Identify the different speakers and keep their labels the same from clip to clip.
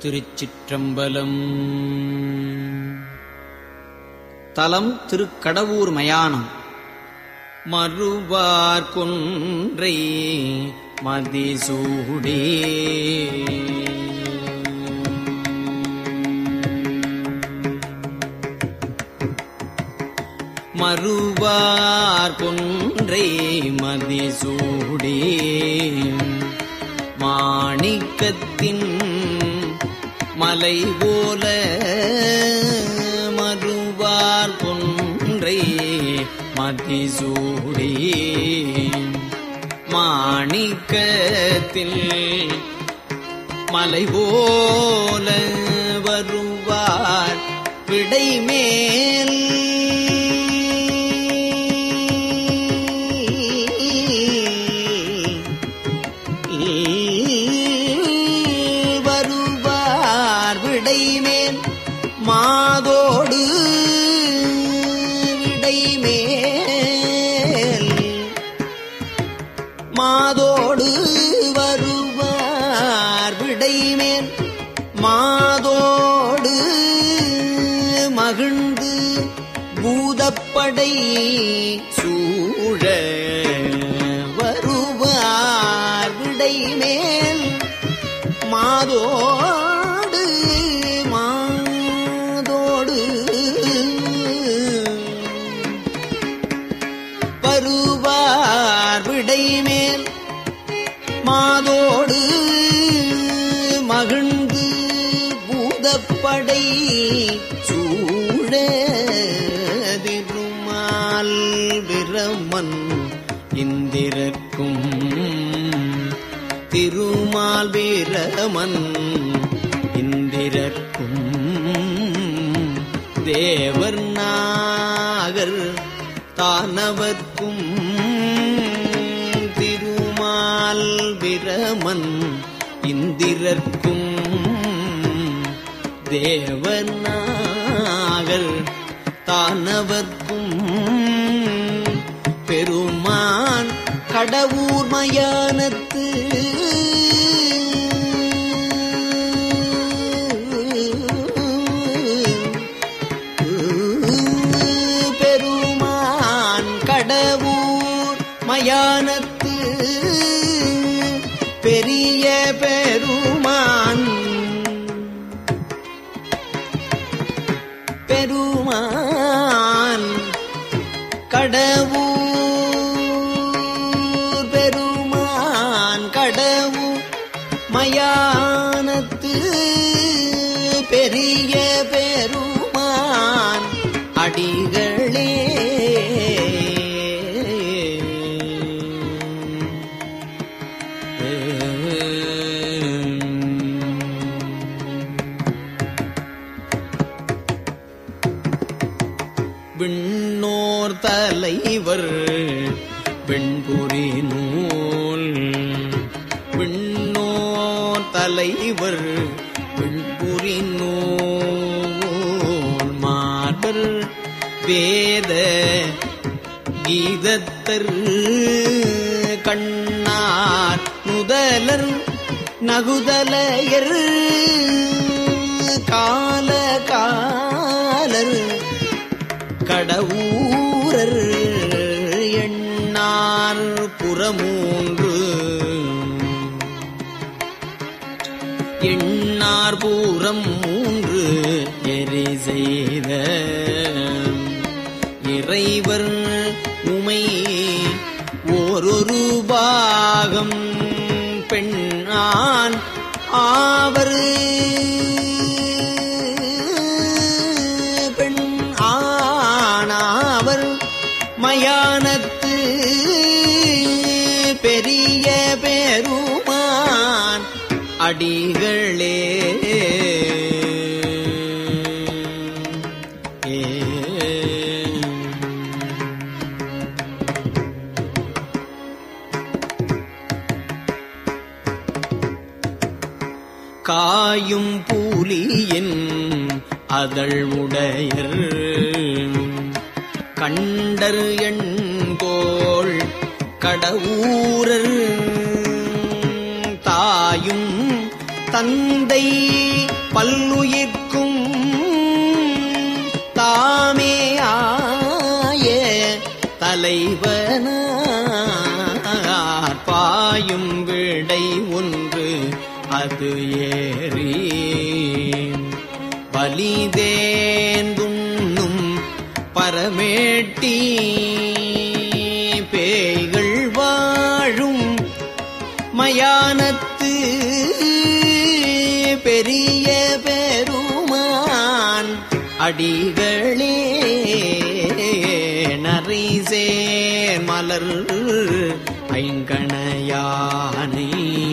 Speaker 1: திருச்சிற்றம்பலம் தலம் திருக்கடவூர் மயானம் மறுவார் கொன்றை மதிசூடே மறுவார் கொன்றை மதிசூடே மாணிக்கத்தின் மலை போல மறுவார் கொன்றை மதிசூடே மாணிக்கத்தில் மலை போல வருவார் விடைமேல் வருவார் விடைமேல் மாதோடு விடைமேல் மாதோடு வருவார் விடைமேல் மாதோடு மகிழ்ந்து பூதப்படை சூழ வருவார் விடைமேல் மாதோடு மாதோடு வருவார் விடைமேல் மாதோடு மகிழ்ந்து பூதப்படை சூழ திருமால் பிரமன் இந்திரக்கும் திருமால் வீரமன் இந்திரக்கும் தேவர் நாகர் தானவர்க்கும் திருமால் பிரமன் இந்திரர்க்கும் தேவர் நாகர் தானவர்க்கும் பெருமான் கடவுர் மயானத்து பெருமான் கடவுர் மயானத்து பெரிய பெருமான் பெருமான் கடவுர் பெருமான் கடவுர் மயானத்து பெரிய பெருமான் அடிகளே விண்ணோர் தலைவர் வெண்புரி நூல் விண்ணோர் தலைவர் வெண்புரி நூல் மார்பர் வேத கீதத்தர் கண்ணார் நுதலர் நகுதலையர் கால காலர் கடவுரர் எண்ணார் புறமூன்று எண்ணார் பூரம் மூன்று எரி செய்த இறைவர் உமை ஓரொரு பாகம் பெண்ணான் ஆவர் பெண் ஆனாவர் மயானத்து பெரிய பெருமான் அடிகளே ஏ. காயும் பூலியின் அதழ் உடையர் கண்டர் எண்கோள் கடவுரர் தாயும் தந்தை பல்லுயிர்க்கும் தாமே ஆய தலைவனார் பாயும் விடை ஒன்று அது ஏறி பலிதேந்துண்ணும் பரமேட்டி பேய்கள் வாழும் மயானத்து பெரிய பெருமான் அடிகளே நரிசேர் மலர் ஐங்கணையானை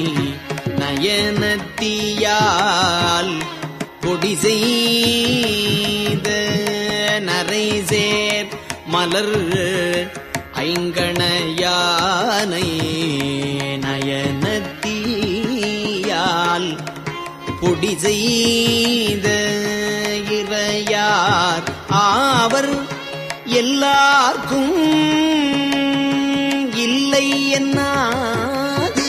Speaker 1: நயனத்தியால் கொடி செய்த நரைசேர் மலர் ஐங்கணையானை நயனத்தியால் பொடி செய்த இறையார் ஆவர் எல்லார்க்கும் இல்லை என்னாது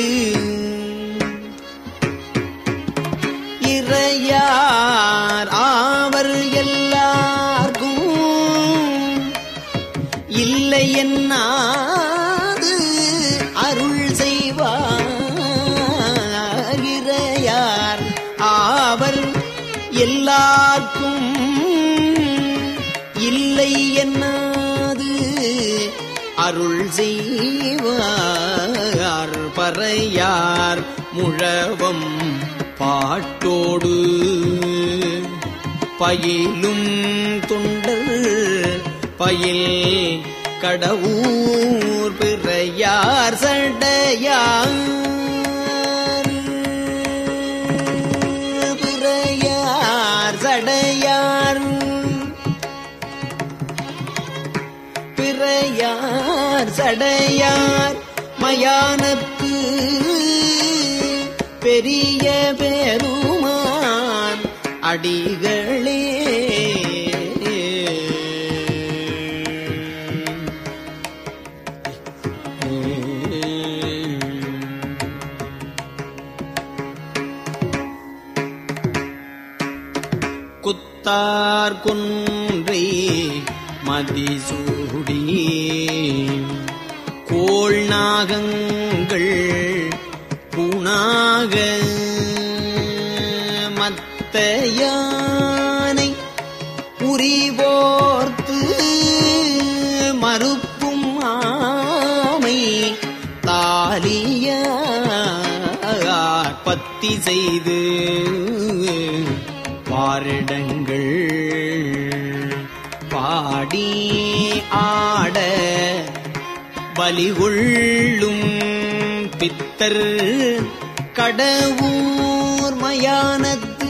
Speaker 1: இறையார் ஆவர் எல்லார்க்கும் இல்லை என்னாது அருள் செய்வார் இறையார் ஆவர் எல்லார்க்கும் இல்லை என்னாது அருள் செய்வார் பறையார் முழவம் பாட்டோடு பயிலும் தொண்டர் பயில் கடவுர் பிறையார் சடையார் பிறையார் சடையார் பிறையார் சடையார் மயானத்து பெரிய பெருமான் அடிகளே குத்தார் குன்றை மதிசூடி கோள் நாகங்கள் பூணாக மத்த யானை உரிபோர்த்து மறுப்பும் ஆமை தாலியார் பத்தி செய்து பாரிடங்கள் பாடி ஆட பலிகொள்ளும் பித்தர் கடவுர் மயானத்து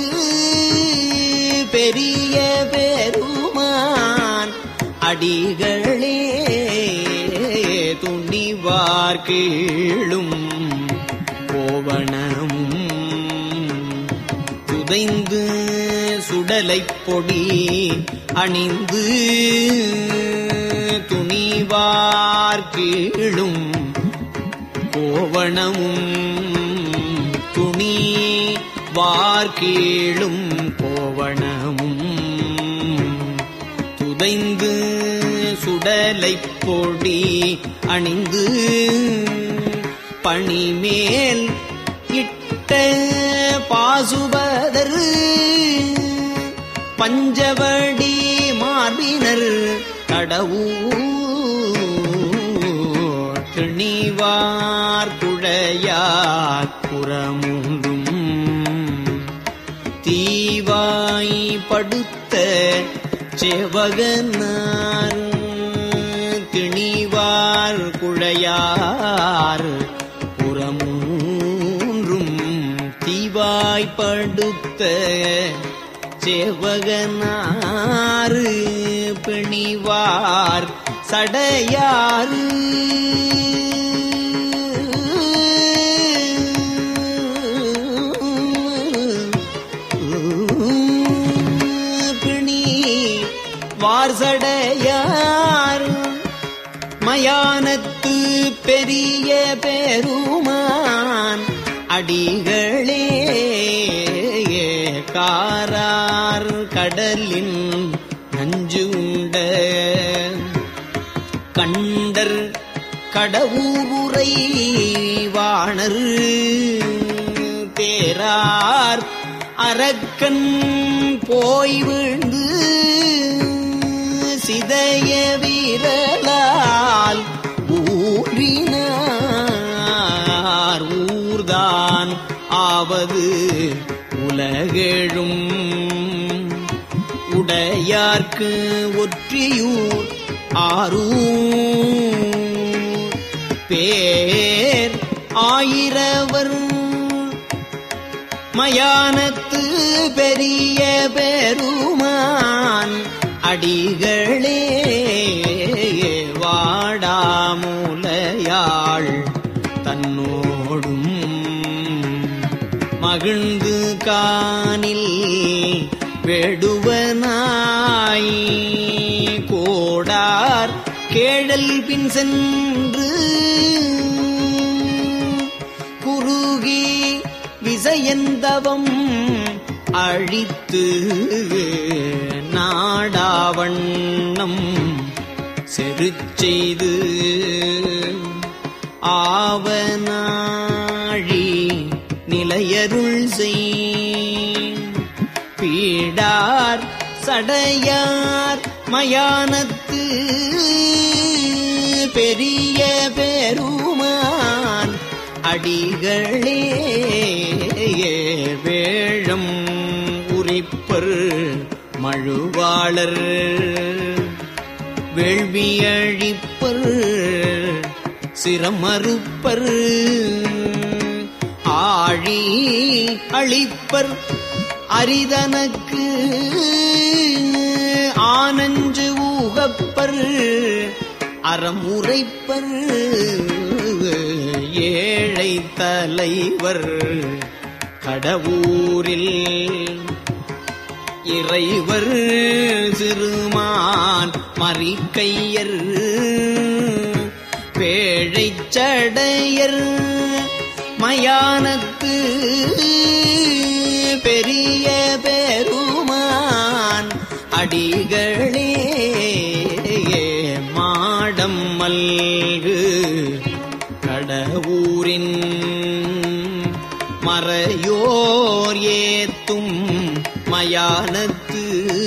Speaker 1: பெரிய பெருமான் அடிகளே துணிவார் கீழும் கோவணமும் துதைந்து சுடலைப் பொடி அணிந்து துணிவார் கீழும் கோவணமும் துணி வார்கீழும் கோவணமும் துதைந்து சுடலைப் பொடி அணிந்து பணிமேல் இட்ட பாசுபதர் பஞ்சவடி மார்பினர் கடவுள் திணிவார் குழையார் புறமுண்டும் தீவாய் படுத்த செவகனார் திணிவார் குழையார் புறமூன்றும் தீவாய் படுத்த செவகனாறு பிணிவார் சடையாறு பிணி வார்சடையார் மயானத்து பெரிய பெருமான் அடிகளே கடலின் நஞ்சு உண்ட கண்டர் கடவுரை வாணர் தேரார் அரக்கன் போய் விழுந்து சிதைய வீரலால் ஊறினார் ஊர்தான் ஆவது உலகெழும் உடையார்க்கு ஒற்றியூர் ஆரூர் பேர் ஆயிரவர் மயானத்து பெரிய பெருமான் அடிகளே வாடாமுலையாள் தன்னோடும் மகிழ்ந்து காணில் வெடுவனாய் கோடார் கேழல் பின் சென்று குறுகி விசயந்தவம் அழித்து நாடாவண்ணம் செருச்செய்து ஆவனாழி நிலையருள் செய் பீடார் சடையார் மயானத்து பெரிய பெருமான் அடிகளே வேழம் உரிப்பர் மழுவாளர் வேள்வியழிப்பர் சிரமறுப்பர் ஆழி அழிப்பர் அரிதனக்கு ஆனஞ்சு ஊகப்பர் அறமுறைப்பர் ஏழை தலைவர் கடவுரில் இறைவர் சிறுமான் மறிக்கையர் பேழைச் சடையர் மயானத்து பெரிய பெருமான் அடிகளே மாடம் மல்கு கடவுரின் மறையோர் ஏத்தும் மயானத்து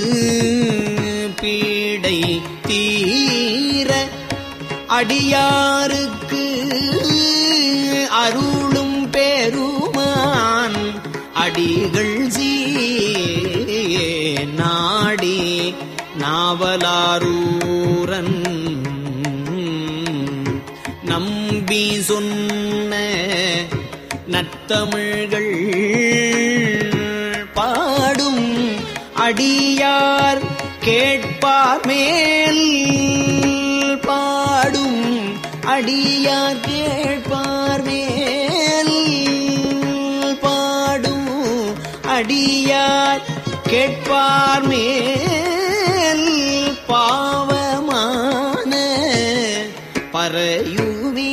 Speaker 1: பீடை தீர அடியாருக்கு அருளும் பெருமான் அடிகள் சீ நாடி நாவலாரூரன் நம்பி சொன்ன நத்தமிழ்கள் பாடும் அடியார் கேட்பார் மேல் பாடும் அடியார் கேட்பார் மேல் பாடும் அடியார் கேட்பார் மேல் பாவமான பறையுமே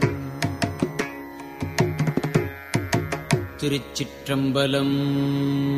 Speaker 1: திருச்சிற்றம்பலம்